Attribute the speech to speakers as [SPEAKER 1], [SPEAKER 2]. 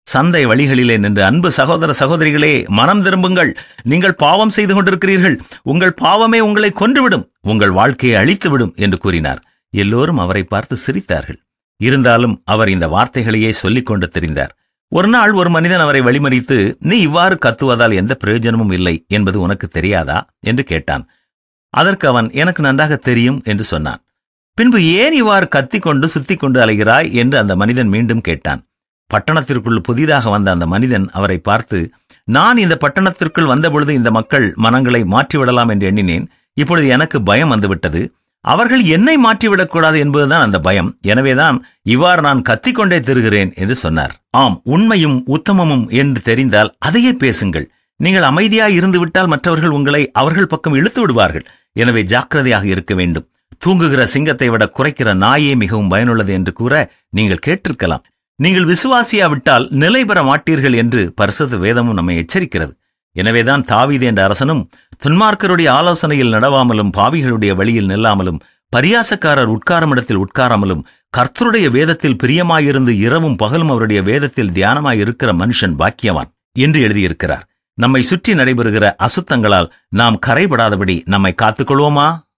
[SPEAKER 1] சந்தை வழிகளிலே நின்று அன்பு சகோதர சகோதரிகளே மனம் திரும்புங்கள் நீங்கள் பாவம் செய்து கொண்டிருக்கிறீர்கள் உங்கள் பாவமே உங்களை கொன்றுவிடும் உங்கள் வாழ்க்கையை அழித்துவிடும் என்று கூறினார் எல்லோரும் அவரை பார்த்து சிரித்தார்கள் இருந்தாலும் அவர் இந்த வார்த்தைகளையே சொல்லிக் கொண்டு தெரிந்தார் ஒரு நாள் ஒரு மனிதன் அவரை வழிமறித்து நீ இவ்வாறு கத்துவதால் எந்த பிரயோஜனமும் இல்லை என்பது உனக்கு தெரியாதா என்று கேட்டான் அதற்கு அவன் எனக்கு நன்றாக தெரியும் என்று சொன்னான் பின்பு ஏன் இவ்வாறு கத்திக் கொண்டு சுத்திக் கொண்டு அலைகிறாய் என்று அந்த மனிதன் மீண்டும் கேட்டான் பட்டணத்திற்குள் புதிதாக வந்த அந்த மனிதன் அவரை பார்த்து நான் இந்த பட்டணத்திற்குள் வந்தபொழுது இந்த மக்கள் மனங்களை மாற்றிவிடலாம் என்று எண்ணினேன் இப்பொழுது எனக்கு பயம் வந்துவிட்டது அவர்கள் என்னை மாற்றிவிடக்கூடாது என்பதுதான் அந்த பயம் எனவேதான் இவ்வாறு நான் கத்திக்கொண்டே திருகிறேன் என்று சொன்னார் ஆம் உண்மையும் உத்தமமும் என்று தெரிந்தால் அதையே பேசுங்கள் நீங்கள் அமைதியாய் இருந்து விட்டால் மற்றவர்கள் உங்களை அவர்கள் பக்கம் இழுத்து விடுவார்கள் எனவே ஜாக்கிரதையாக இருக்க வேண்டும் தூங்குகிற சிங்கத்தை விட குறைக்கிற நாயே மிகவும் பயனுள்ளது என்று கூற நீங்கள் கேட்டிருக்கலாம் நீங்கள் விசுவாசியாவிட்டால் நிலை பெற மாட்டீர்கள் என்று பரிசுத்த வேதமும் நம்மை எச்சரிக்கிறது எனவேதான் தாவீது என்ற அரசனும் துன்மார்க்கருடைய ஆலோசனையில் நடவாமலும் பாவிகளுடைய வழியில் நில்லாமலும் பரியாசக்காரர் உட்காரும் இடத்தில் உட்காராமலும் கர்த்தருடைய வேதத்தில் பிரியமாயிருந்து இரவும் பகலும் அவருடைய வேதத்தில் தியானமாய் இருக்கிற மனுஷன் பாக்கியவான் என்று எழுதியிருக்கிறார் நம்மை சுற்றி நடைபெறுகிற அசுத்தங்களால் நாம் கரைபடாதபடி நம்மை காத்துக்கொள்வோமா